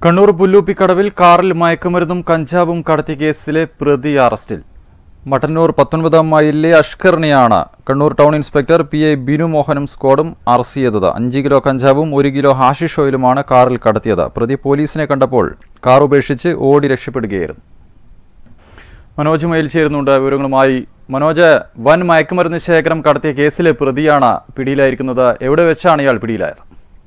കണ്ണൂർ പുല്ലൂപ്പിക്കടവിൽ കാറിൽ മയക്കുമരുന്നും കഞ്ചാവും കടത്തിയ കേസിലെ പ്രതി അറസ്റ്റിൽ മട്ടന്നൂർ പത്തൊൻപതാം മൈലിലെ അഷ്കറിനെയാണ് Kannur town inspector P A Binu മോഹനും സ്ക്വാഡും അറസ്റ്റ് ചെയ്തത് അഞ്ച് കിലോ കഞ്ചാവും ഒരു കിലോ ഹാഷിഷ് ഓയിലുമാണ് കാറിൽ കടത്തിയത് പ്രതി പോലീസിനെ കണ്ടപ്പോൾ കാർ ഉപേക്ഷിച്ച് ഓടി രക്ഷപ്പെടുകയായിരുന്നു മനോജ് മയിൽ ചേരുന്നുണ്ട് വിവരങ്ങളുമായി മനോജ് വൻ മയക്കുമരുന്ന് ശേഖരം കടത്തിയ കേസിലെ പ്രതിയാണ് പിടിയിലായിരിക്കുന്നത് എവിടെ വെച്ചാണ് ഇയാൾ പിടിയിലായത്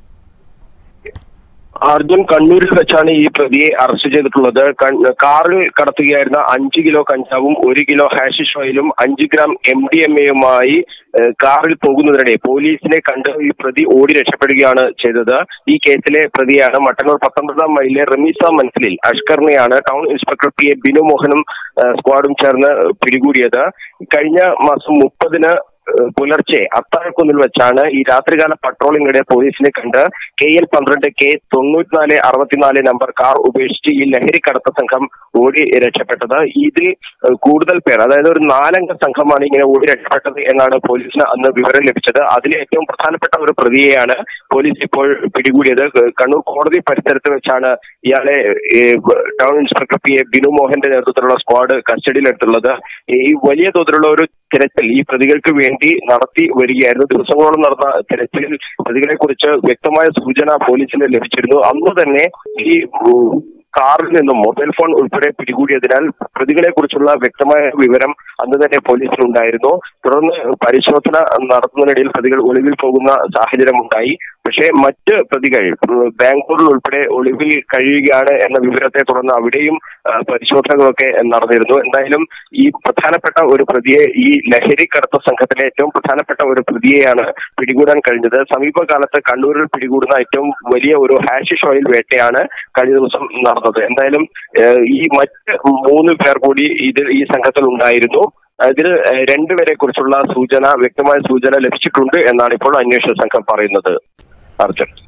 അർജുൻ കണ്ണൂരിൽ വെച്ചാണ് ഈ പ്രതിയെ അറസ്റ്റ് ചെയ്തിട്ടുള്ളത് കൺ- കാറിൽ കടത്തുകയായിരുന്ന അഞ്ച് കിലോ കഞ്ചാവും ഒരു കിലോ ഹാഷിഷ് ഓയിലും അഞ്ച് ഗ്രാം എം ഡി എം എയുമായി ഏഹ്, കാറിൽ പോകുന്നതിനിടെ പോലീസിനെ കണ്ട് ഈ പ്രതി ഓടി രക്ഷപ്പെടുകയാണ് ചെയ്തത് ഈ കേസിലെ പ്രതിയാണ് മട്ടന്നൂർ പത്തൊമ്പതാം മൈലിലെ റമീസ മൻസിലിൽ അഷ്കറിനെയാണ് town inspector P A Binu മോഹനും ഏഹ്, സ്ക്വാഡും ചേർന്ന് പിടികൂടിയത് കഴിഞ്ഞ മാസം മുപ്പതിന് ഏഹ് പുലർച്ചെ അത്താഴക്കുന്നിൽ വെച്ചാണ് ഈ രാത്രികാല പട്രോളിംഗിടെ പോലീസിനെ കണ്ട് കെ എൽ പന്ത്രണ്ട് കെ തൊണ്ണൂറ്റിനാല് അറുപത്തിനാല് നമ്പർ കാർ ഉപേക്ഷിച്ച് ഈ ലഹരി കടത്ത സംഘം ഓടി രക്ഷപ്പെട്ടത് ഇതിൽ ഏഹ് കൂടുതൽ പേർ അതായത് ഒരു നാലംഗ സംഘമാണ് ഇങ്ങനെ ഓടി രക്ഷപ്പെട്ടത് എന്നാണ് പോലീസിന് അന്ന് വിവരം ലഭിച്ചത് അതിലെ ഏറ്റവും പ്രധാനപ്പെട്ട ഒരു പ്രതിയെയാണ് പോലീസ് ഇപ്പോൾ പിടികൂടിയത് ഏഹ് കണ്ണൂർ കോടതി പരിസരത്ത് വെച്ചാണ് ഇയാളെ ഏഹ് town inspector P A Binu മോഹന്റെ നേതൃത്വത്തിലുള്ള സ്ക്വാഡ് കസ്റ്റഡിയിലെടുത്തുള്ളത് ഈ വലിയ തോതിലുള്ള ഒരു തിരച്ചിൽ ഈ പ്രതികൾക്ക് വേണ്ടി നടത്തി വരികയായിരുന്നു ദിവസങ്ങളോളം നടന്ന തിരച്ചിലിൽ പ്രതികളെ കുറിച്ച് വ്യക്തമായ സൂചന പോലീസിന് ലഭിച്ചിരുന്നു അന്ന് തന്നെ ഈ ഉം, കാറിൽ നിന്നും മൊബൈൽ ഫോൺ ഉൾപ്പെടെ പിടികൂടിയതിനാൽ പ്രതികളെ കുറിച്ചുള്ള വ്യക്തമായ വിവരം അന്ന് തന്നെ പോലീസിനുണ്ടായിരുന്നു തുടർന്ന് പരിശോധന നടത്തുന്നതിനിടയിൽ പ്രതികൾ ഒളിവിൽ പോകുന്ന സാഹചര്യം ഉണ്ടായി പക്ഷേ മറ്റ് പ്രതികൾ ഉം, ബാംഗ്ലൂരിൽ ഉൾപ്പെടെ ഒളിവിൽ കഴിയുകയാണ് എന്ന വിവരത്തെ തുടർന്ന് അവിടെയും ആ, പരിശോധനകളൊക്കെ നടന്നിരുന്നു എന്തായാലും ഈ പ്രധാനപ്പെട്ട ഒരു പ്രതിയെ ഈ ലഹരി കടത്ത സംഘത്തിലെ ഏറ്റവും പ്രധാനപ്പെട്ട ഒരു പ്രതിയെയാണ് പിടികൂടാൻ കഴിഞ്ഞത് സമീപകാലത്ത് കണ്ണൂരിൽ പിടികൂടുന്ന ഏറ്റവും വലിയ ഒരു ഹാഷിഷ് ഓയിൽ വേട്ടയാണ് കഴിഞ്ഞ ദിവസം നടന്നത് എന്തായാലും ഏഹ്, ഈ മറ്റ് മൂന്ന് പേർ കൂടി ഇതിൽ ഈ സംഘത്തിൽ ഉണ്ടായിരുന്നു ഇതിൽ ഏഹ്, രണ്ടുപേരെ കുറിച്ചുള്ള സൂചന വ്യക്തമായ സൂചന ലഭിച്ചിട്ടുണ്ട് എന്നാണ് ഇപ്പോൾ അന്വേഷണ സംഘം പറയുന്നത് അർജുൻ